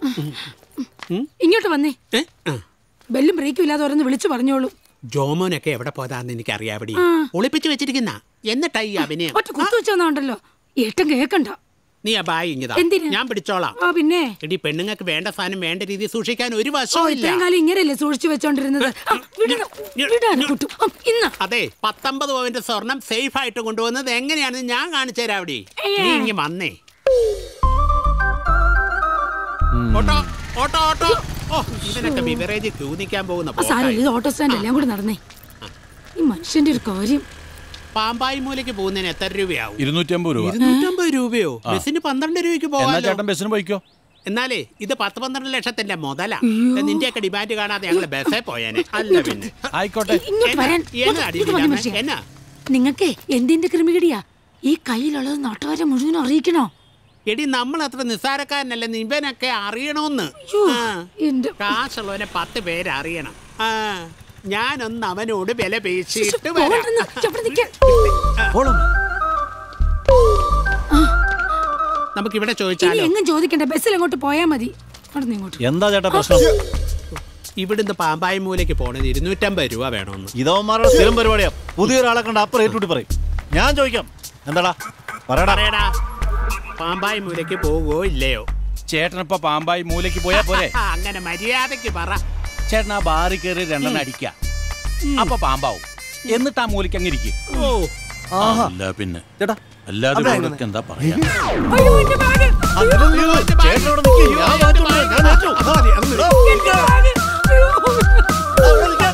ഇങ്ങോട്ട് വന്നേ ഏ? ആ. ബെല്ലും ബ്രേക്കും ഇല്ലാതെ ഓരോന്ന് വിളിച്ചു പറഞ്ഞോളൂ ജോമോനൊക്കെ എവിടെ പോതാന്ന് എനിക്ക് അറിയാവടി ഒളിപ്പിച്ചു വെച്ചിരിക്കുന്ന എന്നിട്ടാ ഈ അഭിനയം ഒറ്റ കുത്തു വെച്ച് വന്നോണ്ടല്ലോ ഏട്ടൻ കേക്കണ്ട നീ ആ ബായി ഇങ്ങതാ എന്തിന്? ഞാൻ പിടിച്ചോളാം ആ പിന്നെ എടി പെണ്ണുങ്ങൾക്ക് വേണ്ട സാധനം വേണ്ട രീതിയിൽ സൂക്ഷിക്കാൻ ഒരു ഓ വശവും ഇല്ല ഇത്രയും കാലം ഇങ്ങനെയല്ലേ സൂക്ഷിച്ചു വെച്ചോണ്ടിരുന്നത് ആ, വിടണം, വിടാൻ കുട്ടു ആ, ഇന്ന് അതെ പത്തൊമ്പത് പവന്റെ സ്വർണം സേഫ് ആയിട്ട് കൊണ്ടുവന്നത് എങ്ങനെയാണെന്ന് ഞാൻ കാണിച്ചു തരാം അവിടെ നീ ഇങ്ങ് വന്നേ ഓട്ടോ ഓട്ടോ ഓട്ടോ ഓ ഇതിനൊക്കെ ബിവറേജ് ക്യൂ നിൽക്കാൻ പോകുന്ന ആ സാരം പോക്കായി. ഇത് ഓട്ടോ സ്റ്റാൻഡ് എല്ലാം കൂടെ നടന്നേ ഈ മനുഷ്യന്റെ ഒരു കാര്യം പാമ്പായി മൂലയ്ക്ക് പോകുന്നതിന് എത്ര രൂപയാവും ഇരുന്നൂറ്റി അമ്പത് രൂപ ഇരുന്നൂറ്റമ്പത് രൂപയോ ബസ്സിന് പന്ത്രണ്ട് രൂപയ്ക്ക് എന്നാ പോകാലോ ചേട്ടൻ ബസ്സിന് പോയിക്കോ എന്നാലേ ഇത് പത്ത് പന്ത്രണ്ട് ലക്ഷത്തിന്റെ മുതലാ നിന്റെയൊക്കെ ഡിമാൻഡ് കാണാതെ ഞങ്ങള് ബസ്സേ പോയേനെ അല്ല പിന്നെ ആയിക്കോട്ടെ ഇങ്ങോട്ട് എന്നാ? വരാൻ എന്നാ അടി ഇത് വന്ന് ഇല്ലാതെ? മനുഷ്യ. എന്നാ? നിങ്ങക്ക് എന്തിന്റെ ക്രിമികടിയാ ഈ കയ്യിലുള്ളത് നാട്ടുകാരെ മുഴുവൻ അറിയിക്കണോ എടി നമ്മൾ അത്ര നിസ്സാരക്കാരനല്ല ഇവനൊക്കെ അറിയണോന്ന് അയ്യോ, ആ. എന്റെ കാശുള്ളവനെ പത്ത് പേര് അറിയണം ആ ഞാനൊന്ന് അവനോട് വില പേശിയിട്ട് വരാം പോകണ്ടെന്ന് അവിടെ നിൽക്കാൻ നമുക്ക് ഇവിടെ ഇനി ചോദിച്ചാലോ എങ്ങും ചോദിക്കണ്ട ബസ്സിൽ അങ്ങോട്ട് പോയാ മതി അവിടെ നിന്ന് ഇങ്ങോട്ട് എന്താ ചേട്ടാ പ്രശ്നം ഇവിടുന്ന് പാമ്പായി മൂലയ്ക്ക് പോണത് ഇരുന്നൂറ്റമ്പത് രൂപ വേണമെന്ന് ഇതവന്മാരുടെ സ്ഥിരം പരിപാടിയാ പുതിയൊരാളെ കണ്ട അപ്പുറം ഏറ്റുകൂട്ടി പറയും ഞാൻ ചോദിക്കാം എന്താടാ പറയടാ പറയടാ പാമ്പായി മൂലയ്ക്ക് പോവോ ഇല്ലയോ ചേട്ടനിപ്പോ പാമ്പായി മൂലയ്ക്ക് പോയാ പോരെ ആ, അങ്ങനെ മര്യാദക്ക് പറ ചേട്ടൻ ആ ബാറിൽ കയറി രണ്ടെണ്ണം അടിക്ക അപ്പൊ പാമ്പാവും എന്നിട്ട് ആ മൂലയ്ക്ക് അങ്ങ് ഇരിക്കും ഓ അല്ല പിന്നെ ചേട്ടാ അല്ലാതെ അവിടെ ഇവരൊക്കെ എന്താ പറയാ അയ്യോ, എന്റെ ബാഗ്! അതിന് നീ ചേട്ടനോട് നിൽക്ക്. ഞാൻ മാറ്റിക്കൊണ്ട് വരാം. ഞാൻ ഏറ്റു. എന്റെ ബാഗ്! അയ്യോ. അവിടെ നിൽക്കാൻ.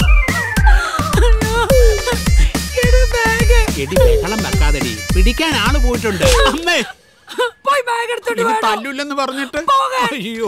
എന്റെ ബാഗ്! എടി ബഹളം വെക്കാതെടി പിടിക്കാൻ ആള് പോയിട്ടുണ്ട് അമ്മേ പോയി ബാഗ് എടുത്തോണ്ട് ഇനി വാടോ. തല്ലൂല്ലെന്ന് പറഞ്ഞിട്ട് പോകാൻ. അയ്യോ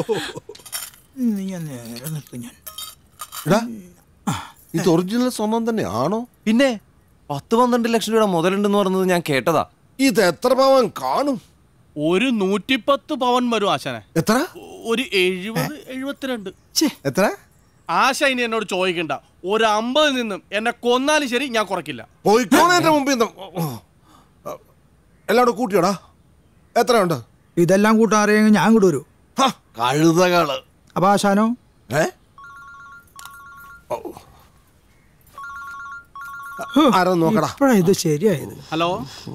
എടാ ഇത് ഒറിജിനൽ സ്വർണം തന്നെയാണോ പിന്നെ പത്ത് പന്ത്രണ്ട് ലക്ഷം രൂപയുടെ മുതലുണ്ടെന്ന് പറഞ്ഞത് ഞാൻ കേട്ടതാ ഇത് എത്ര പവൻ കാണും ഒരു നൂറ്റിപ്പത്ത് പവൻ വരും ആശാനെ എത്ര ഒരു എഴുപത് എഴുപത്തിരണ്ട് എത്ര ആശ ഇനി എന്നോട് ചോദിക്കണ്ട ഒരു അമ്പതിൽ നിന്നും എന്നെ കൊന്നാലും ശരി ഞാൻ കുറയ്ക്കില്ല പോയിക്കോണേ എന്റെ മുമ്പിൽ നിന്ന്. ഓ, ഓ. എല്ലാം കൂടെ കൂട്ടിയോടാ എത്രയുണ്ട് ഇതെല്ലാം കൂട്ടാൻ അറിയാമെങ്കിൽ ഞാൻ കൂടെ വരൂ ഹ, കഴുതകള് അപ്പൊ ആശാനോ ഏ ഓ. ആരോ നോക്കടാ ഇപ്പഴാ ഇത് ശരിയായത് ഹലോ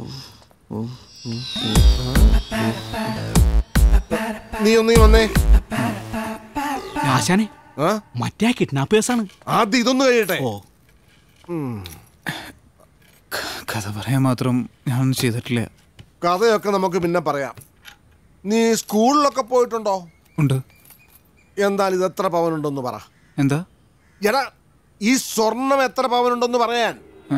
നീ ഒന്നീ വന്നേ ആശാനെ ആ മറ്റേ കിഡ്നാപ്പേഴ്സാണ് ആദ്യം ഇതൊന്ന് കഴിയട്ടെ കഥ പറയാൻ മാത്രം ഞാനൊന്നും ചെയ്തിട്ടില്ല കഥയൊക്കെ നമുക്ക് പിന്നെ പറയാം നീ സ്കൂളിലൊക്കെ പോയിട്ടുണ്ടോ ഉണ്ട് എന്നാൽ ഇത് എത്ര പവനുണ്ടെന്ന് പറ എന്താ എടാ ഈ സ്വർണം എത്ര പവനുണ്ടെന്ന് പറയാൻ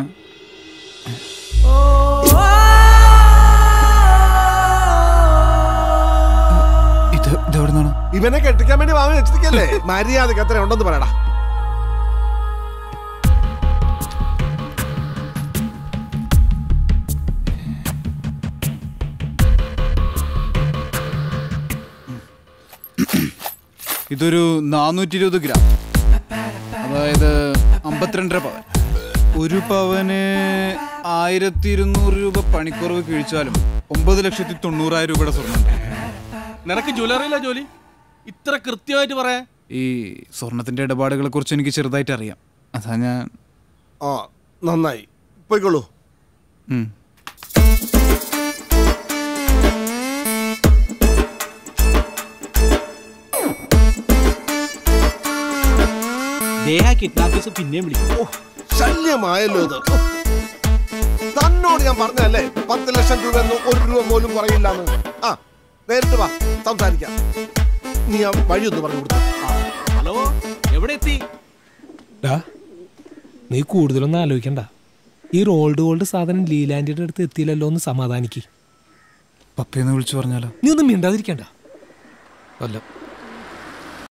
ഇത് ഇതെവിടെ നിന്നാണ് ഇവനെ കെട്ടിക്കാൻ വേണ്ടി വാങ്ങി വെച്ചിരിക്കല്ലേ മര്യാദക്ക് എത്ര ഉണ്ടെന്ന് പറയടാ ഇതൊരു നാനൂറ്റി ഇരുപത് ഗ്രാം അതായത് അമ്പത്തിരണ്ടര പവൻ ഒരു പവന് ആയിരത്തി ഇരുന്നൂറ് രൂപ പണിക്കുറവ് കിഴിച്ചാലും ഒമ്പത് ലക്ഷത്തി തൊണ്ണൂറായിരം രൂപയുടെ സ്വർണ്ണം നിനക്ക് ജ്വല്ലറിയില്ല ജോലി ഇത്ര കൃത്യമായിട്ട് പറയാൻ ഈ സ്വർണത്തിന്റെ ഇടപാടുകളെ കുറിച്ച് എനിക്ക് ചെറുതായിട്ട് അറിയാം അതാ ഞാൻ ആ നന്നായി പോയിക്കോളൂ ഉം. ദേഹ കിഡ്നാപ്പേഴ്സ് പിന്നെയും വിളിക്കും ഓ ശല്യമായല്ലോ ഇത് ഓ. തന്നോട് ഞാൻ പറഞ്ഞല്ലേ പത്ത് ലക്ഷം രൂപ എന്ന് ഒരു രൂപ പോലും കുറയില്ലാന്ന് ആ നേരിട്ട് വാ സംസാരിക്കാം നീ ആ വഴി ഒന്ന് പറഞ്ഞു കൊടുത്തു ഹലോ എവിടെ എത്തി ഡാ നീ കൂടുതലൊന്നും ആലോചിക്കണ്ട ഈ റോൾഡ് ഗോൾഡ് സാധനം ലീലാൻഡിയുടെ അടുത്ത് എത്തിയില്ലല്ലോ എന്ന് സമാധാനിക്ക് പപ്പയെന്ന് വിളിച്ചു പറഞ്ഞാലോ നീ ഒന്നും മിണ്ടാതിരിക്കണ്ട അല്ല